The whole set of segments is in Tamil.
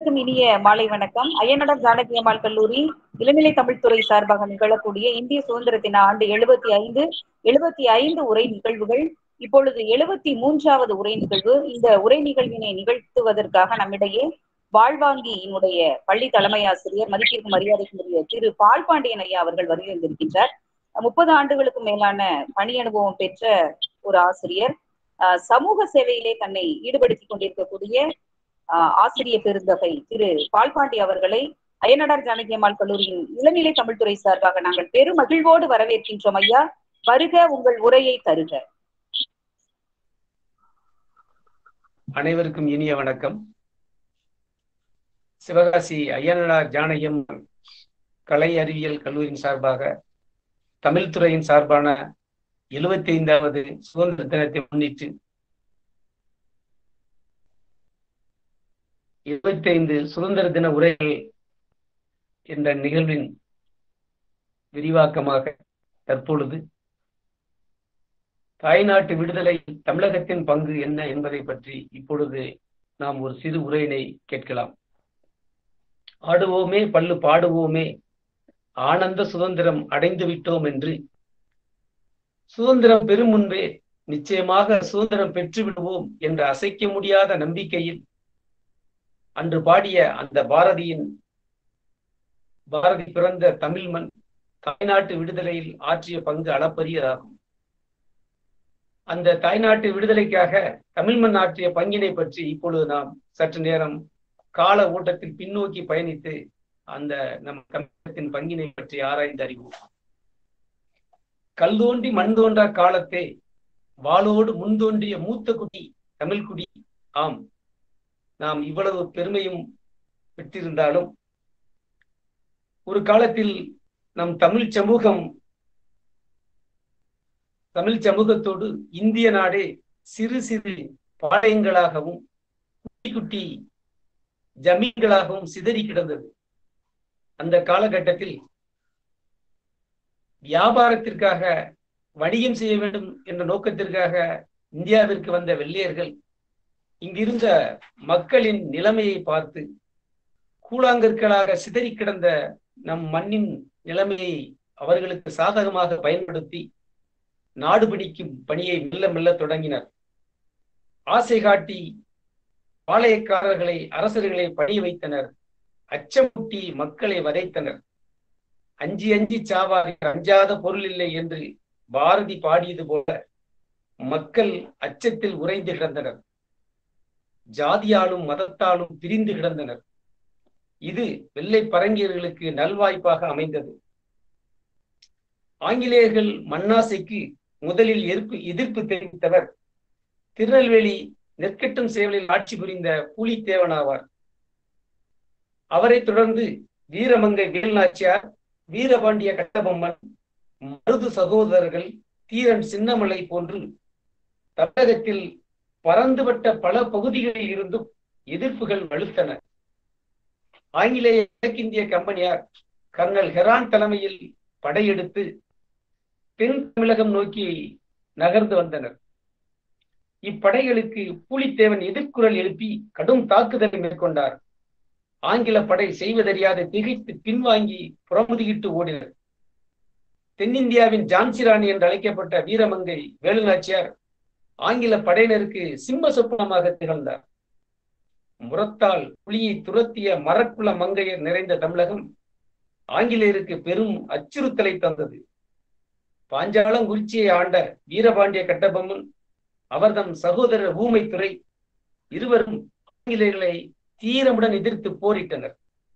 அனைவருக்கும் இனிய மாலை வணக்கம் அய்யனடர் ஜானகி அம்மாள் கல்லூரி இளநிலை தமிழ்துறை சார்பாக நிகழக்கூடிய இந்திய சுதந்திர தின ஆண்டு எழுபத்தி ஐந்து எழுபத்தி ஐந்து உரை நிகழ்வுகள் இப்பொழுது எழுபத்தி மூன்றாவது உரை நிகழ்வு இந்த உரை நிகழ்வினை நிகழ்த்துவதற்காக நம்மிடையே வாழ்வாங்கியினுடைய பள்ளி தலைமை ஆசிரியர் மதிப்பிற்கு மரியாதைக்குரிய திரு பால்பாண்டியன் ஐயா அவர்கள் வருகின்றிருக்கின்றார் முப்பது ஆண்டுகளுக்கும் மேலான பணி அனுபவம் பெற்ற ஒரு ஆசிரியர் சமூக சேவையிலே தன்னை ஈடுபடுத்திக் கொண்டிருக்கக்கூடிய ஆசிரிய பெருந்தகை திரு பால்பாண்டி அவர்களை அயனடார் ஜானகி அம்மாள் கல்லூரியின் இளநிலை தமிழ்துறை சார்பாக நாங்கள் பெரும் மகிழ்வோடு வரவேற்கின்றோம் ஐயா வருக உங்கள் உரையை தருக அனைவருக்கும் இனிய வணக்கம் சிவகாசி அய்யனார் ஜானகியம் கலை அறிவியல் கல்லூரியின் சார்பாக தமிழ் துறையின் சார்பான எழுபத்தி ஐந்தாவது சுதந்திர தினத்தை முன்னிட்டு இருபத்தி ஐந்து சுதந்திர தின உரைகள் என்ற நிகழ்வின் விரிவாக்கமாக தற்பொழுது தாய்நாட்டு விடுதலை தமிழகத்தின் பங்கு என்ன என்பதை பற்றி இப்பொழுது நாம் ஒரு சிறு உரையினை கேட்கலாம் ஆடுவோமே பல்லு பாடுவோமே ஆனந்த சுதந்திரம் அடைந்து விட்டோம் என்று சுதந்திரம் பெறும் முன்பே நிச்சயமாக சுதந்திரம் பெற்று விடுவோம் என்ற அசைக்க முடியாத நம்பிக்கையில் அன்று பாடிய அந்த பாரதியின் பாரதி பிறந்த தமிழ் மண் தாய்நாட்டு விடுதலையில் ஆற்றிய பங்கு அளப்பரியதாகும் அந்த தாய்நாட்டு விடுதலைக்காக தமிழ் மண் ஆற்றிய பங்கினை பற்றி இப்பொழுது நாம் சற்று நேரம் கால ஓட்டத்தில் பின்னோக்கி பயணித்து அந்த நம் தமிழகத்தின் பங்கினை பற்றி ஆராய்ந்து அறிவோம் கல் தோண்டி மண் தோன்றா காலத்தே வாளோடு முன்தோன்றிய மூத்த குடி தமிழ்குடி ஆம் நாம் இவ்வளவு பெருமையும் பெற்றிருந்தாலும் ஒரு காலத்தில் நம் தமிழ் சமூகம் தமிழ் சமூகத்தோடு இந்திய நாடே சிறு சிறு பாளையங்களாகவும் குட்டி குட்டி ஜமீன்களாகவும் சிதறி கிடந்தது அந்த காலகட்டத்தில் வியாபாரத்திற்காக வணிகம் செய்ய வேண்டும் என்ற நோக்கத்திற்காக இந்தியாவிற்கு வந்த வெள்ளையர்கள் இங்கிருந்த மக்களின் நிலைமையை பார்த்து கூழாங்கற்களாக சிதறி கிடந்த நம் மண்ணின் நிலைமையை அவர்களுக்கு சாதகமாக பயன்படுத்தி நாடு பிடிக்கும் பணியை மெல்ல மெல்ல தொடங்கினர் ஆசை காட்டி பாளையக்காரர்களை அரசர்களை பணிய வைத்தனர் அச்சமூட்டி மக்களை வதைத்தனர் அஞ்சி அஞ்சி சாவாரி அஞ்சாத பொருள் இல்லை என்று பாரதி பாடியது போல மக்கள் அச்சத்தில் உறைந்து கிடந்தனர் ஜாதியாலும் மதத்தாலும் பிரிந்து கிடந்தனர் இது வெள்ளை பரங்கியர்களுக்கு நல்வாய்ப்பாக அமைந்தது ஆங்கிலேயர்கள் மண்ணாசைக்கு முதலில் எதிர்ப்பு எதிர்ப்பு தெரிவித்தவர் திருநெல்வேலி நெற்கட்டும் சேவலில் ஆட்சி புரிந்த பூலித்தேவன் ஆவார் அவரை தொடர்ந்து வீரமங்கை வேல்நாச்சியார் வீரபாண்டிய கட்டபொம்மன் மருது சகோதரர்கள் தீரன் சின்னமலை போன்று தமிழகத்தில் பறந்துபட்ட பல பகுதிகளில் இருந்தும் எதிர்ப்புகள் வலுத்தன ஆங்கிலேய கிழக்கிந்திய கம்பெனியார் கர்னல் ஹெரான் தலைமையில் படையெடுத்து தென் தமிழகம் நோக்கி நகர்ந்து வந்தனர் இப்படைகளுக்கு பூலித்தேவன் எதிர்குரல் எழுப்பி கடும் தாக்குதலை மேற்கொண்டார் ஆங்கில படை செய்வதறியாது திகைத்து பின்வாங்கி புறமுதுகிட்டு ஓடினர் தென்னிந்தியாவின் ஜான்சி ராணி என்று அழைக்கப்பட்ட வீரமங்கை வேலுநாச்சியார் ஆங்கில படையினருக்கு சிம்ம சொப்பனமாக திகழ்ந்தார் முரத்தால் புலியை துரத்திய மரக்குள மங்கையர் நிறைந்த தமிழகம் ஆங்கிலேயருக்கு பெரும் அச்சுறுத்தலை தந்தது பாஞ்சாலங்குறிச்சியை ஆண்ட வீரபாண்டிய கட்டபொம்மன் அவர்தம் சகோதரர் ஊமைத்துறை இருவரும் ஆங்கிலேயர்களை தீரமுடன் எதிர்த்து போரிட்டனர்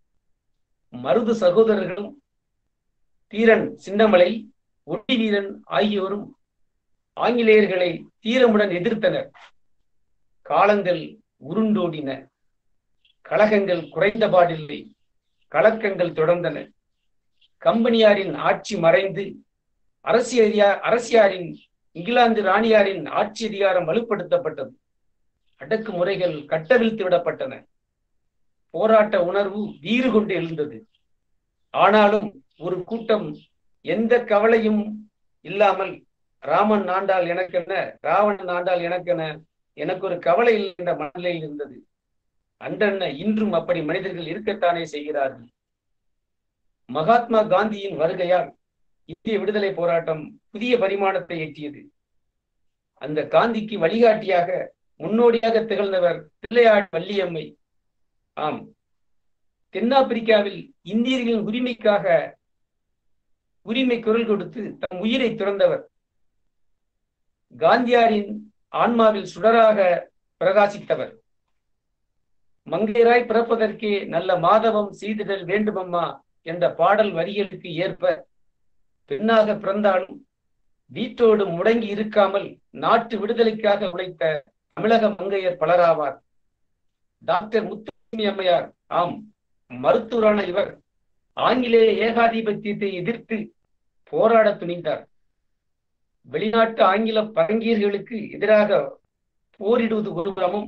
மருது சகோதரர்களும் தீரன் சின்னமலை ஒட்டி வீரன் ஆகியோரும் ஆங்கிலேயர்களை தீரமுடன் எதிர்த்தனர் காலங்கள் உருண்டோடின கழகங்கள் குறைந்தபாடில்லை கலக்கங்கள் தொடர்ந்தன கம்பெனியாரின் ஆட்சி மறைந்து அரசியரியா அரசியாரின் இங்கிலாந்து ராணியாரின் ஆட்சி அதிகாரம் வலுப்படுத்தப்பட்டது அடக்குமுறைகள் கட்டவிழ்த்து விடப்பட்டன போராட்ட உணர்வு வீறு கொண்டு எழுந்தது ஆனாலும் ஒரு கூட்டம் எந்த கவலையும் இல்லாமல் ராமன் நாண்டால் எனக்கென்ன ராவணன் நாண்டால் எனக்கென எனக்கு ஒரு கவலை இல்லை என்ற மனநிலையில் இருந்தது அன்றென்ன இன்றும் அப்படி மனிதர்கள் இருக்கத்தானே செய்கிறார்கள் மகாத்மா காந்தியின் வருகையால் இந்திய விடுதலை போராட்டம் புதிய பரிமாணத்தை எட்டியது அந்த காந்திக்கு வழிகாட்டியாக முன்னோடியாக திகழ்ந்தவர் பிள்ளையாடி வள்ளியம்மை ஆம் தென்னாப்பிரிக்காவில் இந்தியர்களின் உரிமைக்காக உரிமை குரல் கொடுத்து தம் உயிரை துறந்தவர் காந்தியாரின் ஆன்மாவில் சுடராக பிரகாசித்தவர் மங்கையராய் பிறப்பதற்கே நல்ல மாதவம் செய்திடல் வேண்டுமம்மா என்ற பாடல் வரிகளுக்கு ஏற்ப பெண்ணாக பிறந்தாலும் வீட்டோடு முடங்கி இருக்காமல் நாட்டு விடுதலைக்காக உழைத்த தமிழக மங்கையர் பலராவார் டாக்டர் முத்துலட்சுமி அம்மையார் ஆம் மருத்துவரான இவர் ஆங்கிலேய ஏகாதிபத்தியத்தை எதிர்த்து போராட துணிந்தார் வெளிநாட்டு ஆங்கில பரங்கியர்களுக்கு எதிராக போரிடுவது ஒருபுறமும்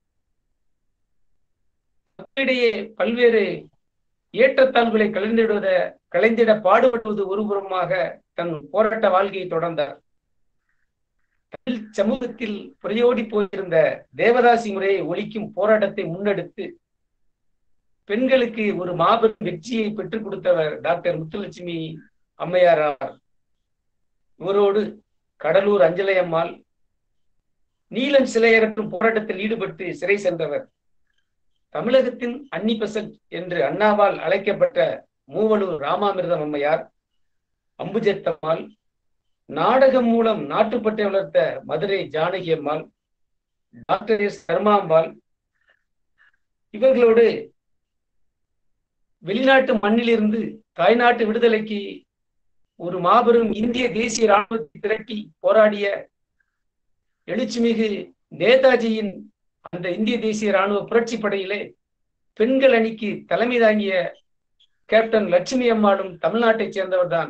மக்களிடையே பல்வேறு ஏற்றத்தாழ்வுகளை கலைந்திடுவத கலைந்திட பாடுபடுவது ஒருபுறமாக தன் போராட்ட வாழ்க்கையை தொடர்ந்தார் தமிழ் சமூகத்தில் புறையோடி போயிருந்த தேவதாசி முறையை ஒழிக்கும் போராட்டத்தை முன்னெடுத்து பெண்களுக்கு ஒரு மாபெரும் வெற்றியை பெற்றுக் கொடுத்தவர் டாக்டர் முத்துலட்சுமி அம்மையாரார் இவரோடு கடலூர் அஞ்சலை அம்மாள் நீலம் சிலையகற்றும் போராட்டத்தில் ஈடுபட்டு சிறை சென்றவர் தமிழகத்தின் அன்னி பெசன்ட் என்று அண்ணாவால் அழைக்கப்பட்ட மூவலூர் ராமாமிர்தம் அம்மையார் அம்புஜத்தம்மாள் நாடகம் மூலம் நாட்டுப்பட்டை வளர்த்த மதுரை ஜானகி அம்மாள் டாக்டர் எஸ் கர்மாம்பாள் இவர்களோடு வெளிநாட்டு மண்ணிலிருந்து தாய்நாட்டு விடுதலைக்கு ஒரு மாபெரும் இந்திய தேசிய ராணுவத்தை திரட்டி போராடிய எழுச்சிமிகு நேதாஜியின் அந்த இந்திய தேசிய ராணுவ புரட்சி படையிலே பெண்கள் அணிக்கு தலைமை தாங்கிய கேப்டன் லட்சுமி அம்மாளும் தமிழ்நாட்டைச் சேர்ந்தவர்தான்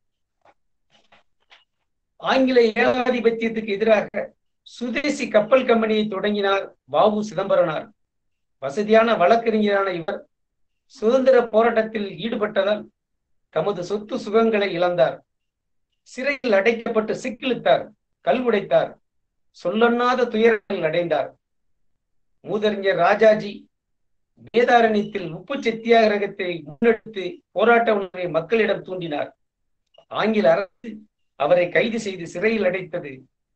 ஆங்கில ஏகாதிபத்தியத்துக்கு எதிராக சுதேசி கப்பல் கம்பெனியை தொடங்கினார் பாபு சிதம்பரனார் வசதியான வழக்கறிஞரான இவர் சுதந்திர போராட்டத்தில் ஈடுபட்டதால் தமது சொத்து சுகங்களை இழந்தார் சிறையில் அடைக்கப்பட்டு சிக்கிழுத்தார் கல்வுடைத்தார் சொல்லொண்ணாத துயரங்கள் அடைந்தார் மூதறிஞர் ராஜாஜி வேதாரண்யத்தில் உப்பு சத்தியாகிரகத்தை முன்னெடுத்து போராட்ட உணர்வை மக்களிடம் தூண்டினார் ஆங்கில அரசு அவரை கைது செய்து சிறையில் அடைத்தது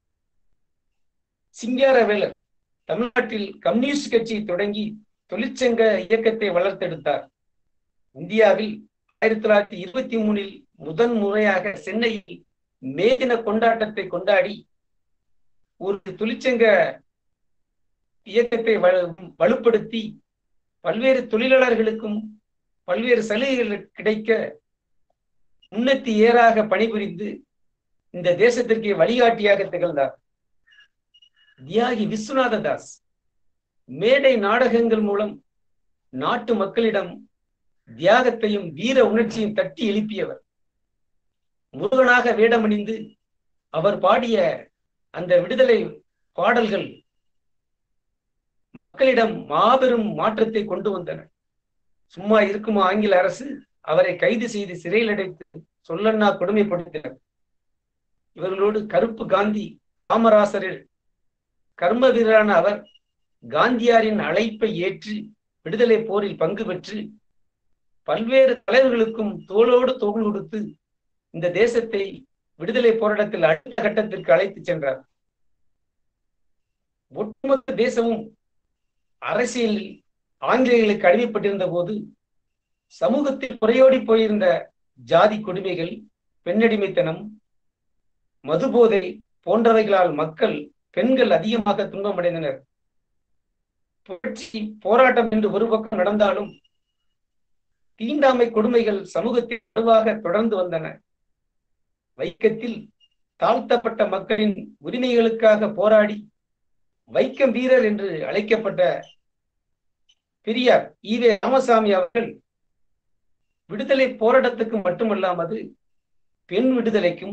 சிங்காரவேலர் தமிழ்நாட்டில் கம்யூனிஸ்ட் கட்சியை தொடங்கி தொழிற்சங்க இயக்கத்தை வளர்த்தெடுத்தார் இந்தியாவில் ஆயிரத்தி தொள்ளாயிரத்தி இருபத்தி மூணில் முதன் முறையாக சென்னையில் மே தின கொண்டாட்டத்தை கொண்டாடி ஒரு தொழிற்சங்க இயக்கத்தை வலுப்படுத்தி பல்வேறு தொழிலாளர்களுக்கும் பல்வேறு சலுகைகள் கிடைக்க முன்னெத்தி ஏறாக பணிபுரிந்து இந்த தேசத்திற்கு வழிகாட்டியாக திகழ்ந்தார் தியாகி விஸ்வநாத தாஸ் மேடை நாடகங்கள் மூலம் நாட்டு மக்களிடம் தியாகத்தையும் வீர உணர்ச்சியும் தட்டி எழுப்பியவர் முருகனாக வேடமணிந்து அவர் பாடிய அந்த விடுதலை பாடல்கள் மக்களிடம் மாபெரும் மாற்றத்தை கொண்டு வந்தன சும்மா இருக்குமா ஆங்கில அரசு அவரை கைது செய்து சிறையில் அடைத்து சொல்லண்ணா கொடுமைப்படுத்தினர் இவர்களோடு கருப்பு காந்தி காமராசரில் கர்ம வீரரான அவர் காந்தியாரின் அழைப்பை ஏற்று விடுதலை போரில் பங்கு பெற்று பல்வேறு தலைவர்களுக்கும் தோளோடு தோள் கொடுத்து இந்த தேசத்தை விடுதலை போராட்டத்தில் அடுத்த கட்டத்திற்கு அழைத்து சென்றார் ஒட்டுமொத்த தேசமும் அரசியலில் ஆங்கிலேயர்களுக்கு அடிமைப்பட்டிருந்த போது சமூகத்தில் குறையோடி போயிருந்த ஜாதி கொடுமைகள் பெண்ணடிமைத்தனம் மதுபோதை போன்றவைகளால் மக்கள் பெண்கள் அதிகமாக துன்பமடைந்தனர் புரட்சி போராட்டம் என்று ஒரு பக்கம் நடந்தாலும் தீண்டாமை கொடுமைகள் சமூகத்தில் வலுவாக தொடர்ந்து வந்தன வைக்கத்தில் தாழ்த்தப்பட்ட மக்களின் உரிமைகளுக்காக போராடி வைக்கம் வீரர் என்று அழைக்கப்பட்ட பெரியார் ஈவே ராமசாமி அவர்கள் விடுதலை போராட்டத்துக்கு மட்டுமல்லாமது பெண் விடுதலைக்கும்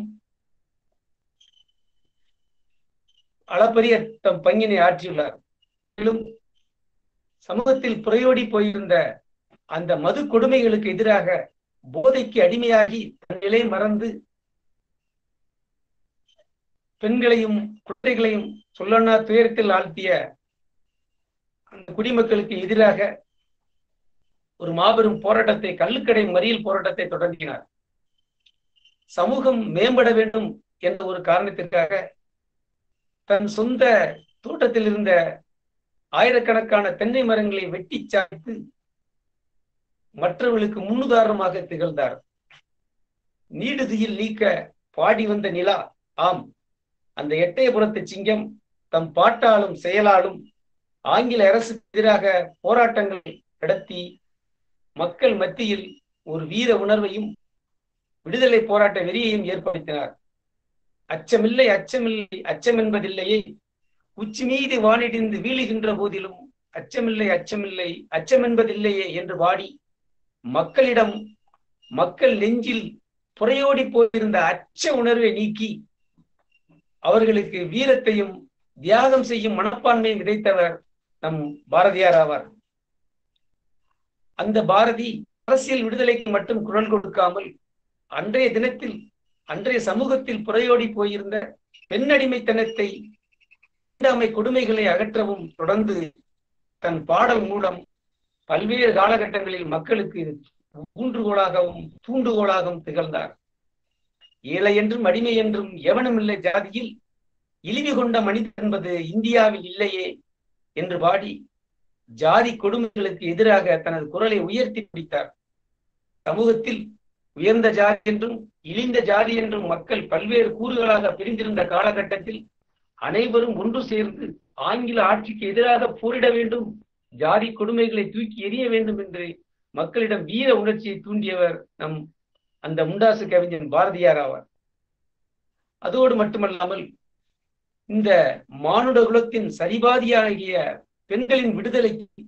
அளப்பரிய தம் பங்கினை ஆற்றியுள்ளார் மேலும் சமூகத்தில் புறையோடி போயிருந்த அந்த மது கொடுமைகளுக்கு எதிராக போதைக்கு அடிமையாகி தன் நிலை மறந்து பெண்களையும் குழந்தைகளையும் சொல்லண்ணா துயரத்தில் ஆழ்த்திய அந்த குடிமக்களுக்கு எதிராக ஒரு மாபெரும் போராட்டத்தை கல்லுக்கடை மறியல் போராட்டத்தை தொடங்கினார் சமூகம் மேம்பட வேண்டும் என்ற ஒரு காரணத்திற்காக தன் சொந்த தோட்டத்தில் இருந்த ஆயிரக்கணக்கான தென்னை மரங்களை வெட்டி சாய்த்து மற்றவர்களுக்கு முன்னுதாரணமாக திகழ்ந்தார் நீடுதியில் நீக்க பாடி வந்த நிலா ஆம் அந்த எட்டயபுரத்து சிங்கம் தம் பாட்டாலும் செயலாலும் ஆங்கில அரசுக்கு எதிராக போராட்டங்கள் நடத்தி மக்கள் மத்தியில் ஒரு வீர உணர்வையும் விடுதலை போராட்ட வெறியையும் ஏற்படுத்தினார் அச்சமில்லை அச்சமில்லை அச்சம் என்பதில்லையே உச்சி மீது வானிடிந்து வீழுகின்ற போதிலும் அச்சமில்லை அச்சமில்லை அச்சம் என்பதில்லையே என்று பாடி மக்களிடம் மக்கள் நெஞ்சில் புறையோடி போயிருந்த அச்ச உணர்வை நீக்கி அவர்களுக்கு வீரத்தையும் தியாகம் செய்யும் மனப்பான்மையை விதைத்தவர் நம் பாரதியார் ஆவார் அந்த பாரதி அரசியல் விடுதலைக்கு மட்டும் குரல் கொடுக்காமல் அன்றைய தினத்தில் அன்றைய சமூகத்தில் புறையோடி போயிருந்த பெண்ணடிமைத்தனத்தை தீண்டாமை கொடுமைகளை அகற்றவும் தொடர்ந்து தன் பாடல் மூலம் பல்வேறு காலகட்டங்களில் மக்களுக்கு ஊன்றுகோலாகவும் தூண்டுகோலாகவும் திகழ்ந்தார் ஏழை என்றும் அடிமை என்றும் எவனும் இல்லை ஜாதியில் இழிவு கொண்ட மனிதன் என்பது இந்தியாவில் இல்லையே என்று பாடி ஜாதி கொடுமைகளுக்கு எதிராக தனது குரலை உயர்த்தி பிடித்தார் சமூகத்தில் உயர்ந்த ஜாதி என்றும் இழிந்த ஜாதி என்றும் மக்கள் பல்வேறு கூறுகளாக பிரிந்திருந்த காலகட்டத்தில் அனைவரும் ஒன்று சேர்ந்து ஆங்கில ஆட்சிக்கு எதிராக போரிட வேண்டும் ஜாதி கொடுமைகளை தூக்கி எறிய வேண்டும் என்று மக்களிடம் வீர உணர்ச்சியை தூண்டியவர் நம் அந்த முண்டாசு கவிஞன் பாரதியார் ஆவார் அதோடு மட்டுமல்லாமல் இந்த மானுட குலத்தின் சரிபாதியாகிய பெண்களின் விடுதலைக்கு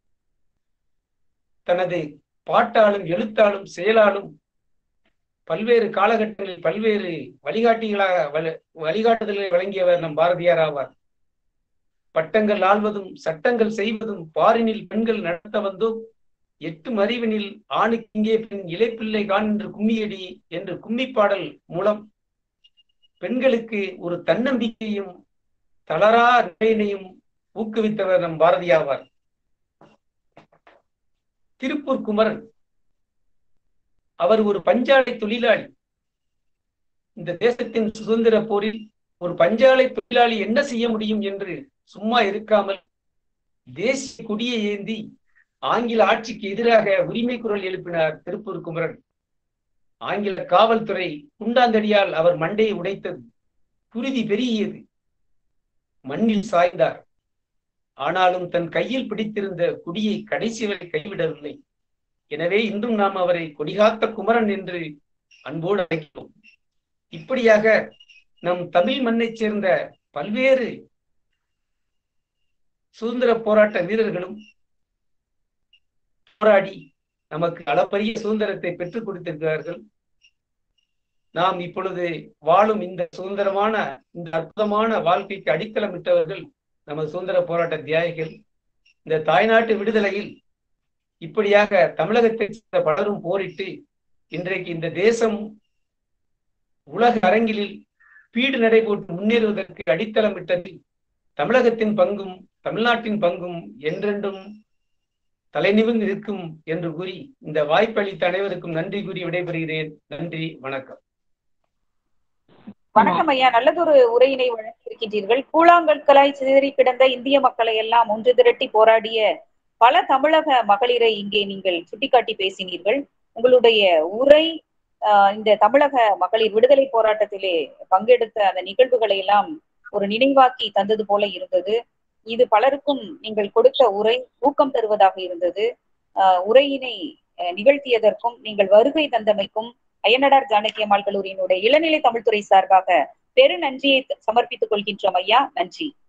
தனது பாட்டாலும் எழுத்தாலும் செயலாலும் பல்வேறு காலகட்டங்களில் பல்வேறு வழிகாட்டிகளாக வழிகாட்டுதல்களை வழங்கியவர் நம் பாரதியார் ஆவார் பட்டங்கள் ஆள்வதும் சட்டங்கள் செய்வதும் பாரினில் பெண்கள் நடத்த வந்தோம் எட்டு மறிவினில் ஆணுக்கு இங்கே பெண் இலைப்பிள்ளை கான் என்று கும்மியடி என்று கும்மி பாடல் மூலம் பெண்களுக்கு ஒரு தன்னம்பிக்கையும் தளரா நிலையினையும் ஊக்குவித்தவர் நம் பாரதியாவார் திருப்பூர் குமரன் அவர் ஒரு பஞ்சாலை தொழிலாளி இந்த தேசத்தின் சுதந்திர போரில் ஒரு பஞ்சாலை தொழிலாளி என்ன செய்ய முடியும் என்று சும்மா இருக்காமல் தேசிய கொடியை ஏந்தி ஆங்கில ஆட்சிக்கு எதிராக உரிமை குரல் எழுப்பினார் திருப்பூர் குமரன் ஆங்கில காவல்துறை குண்டாந்தடியால் அவர் மண்டையை உடைத்தது குருதி பெருகியது மண்ணில் சாய்ந்தார் ஆனாலும் தன் கையில் பிடித்திருந்த குடியை கடைசி வரை கைவிடவில்லை எனவே இன்றும் நாம் அவரை கொடிகாத்த குமரன் என்று அன்போடு அழைக்கிறோம் இப்படியாக நம் தமிழ் மண்ணைச் சேர்ந்த பல்வேறு சுதந்திர போராட்ட வீரர்களும் போராடி நமக்கு அளப்பரிய சுதந்திரத்தை பெற்றுக் கொடுத்திருக்கிறார்கள் நாம் இப்பொழுது வாழும் இந்த சுதந்திரமான இந்த அற்புதமான வாழ்க்கைக்கு அடித்தளமிட்டவர்கள் நமது சுதந்திர போராட்ட தியாகிகள் இந்த தாய்நாட்டு விடுதலையில் இப்படியாக தமிழகத்தை சேர்ந்த பலரும் போரிட்டு இன்றைக்கு இந்த தேசம் உலக அரங்கிலில் பீடு நடைபோட்டு முன்னேறுவதற்கு அடித்தளமிட்டதில் தமிழகத்தின் பங்கும் தமிழ்நாட்டின் பங்கும் என்றென்றும் தலைநிமிர்ந்து இருக்கும் என்று கூறி இந்த வாய்ப்பளித்த அனைவருக்கும் நன்றி கூறி விடைபெறுகிறேன் நன்றி வணக்கம் வணக்கம் ஐயா நல்லதொரு உரையினை வழங்கியிருக்கின்றீர்கள் கூழாங்கற்களாய் சிதறி கிடந்த இந்திய மக்களை எல்லாம் ஒன்று திரட்டி போராடிய பல தமிழக மகளிரை இங்கே நீங்கள் சுட்டிக்காட்டி பேசினீர்கள் உங்களுடைய உரை இந்த தமிழக மகளிர் விடுதலை போராட்டத்திலே பங்கெடுத்த அந்த நிகழ்வுகளை எல்லாம் ஒரு நினைவாக்கி தந்தது போல இருந்தது இது பலருக்கும் நீங்கள் கொடுத்த உரை ஊக்கம் தருவதாக இருந்தது உரையினை நிகழ்த்தியதற்கும் நீங்கள் வருகை தந்தமைக்கும் அய்யனடார் ஜானகி அம்மாள் கல்லூரியினுடைய இளநிலை தமிழ்துறை சார்பாக பெரு நன்றியை சமர்ப்பித்துக் கொள்கின்றோம் ஐயா நன்றி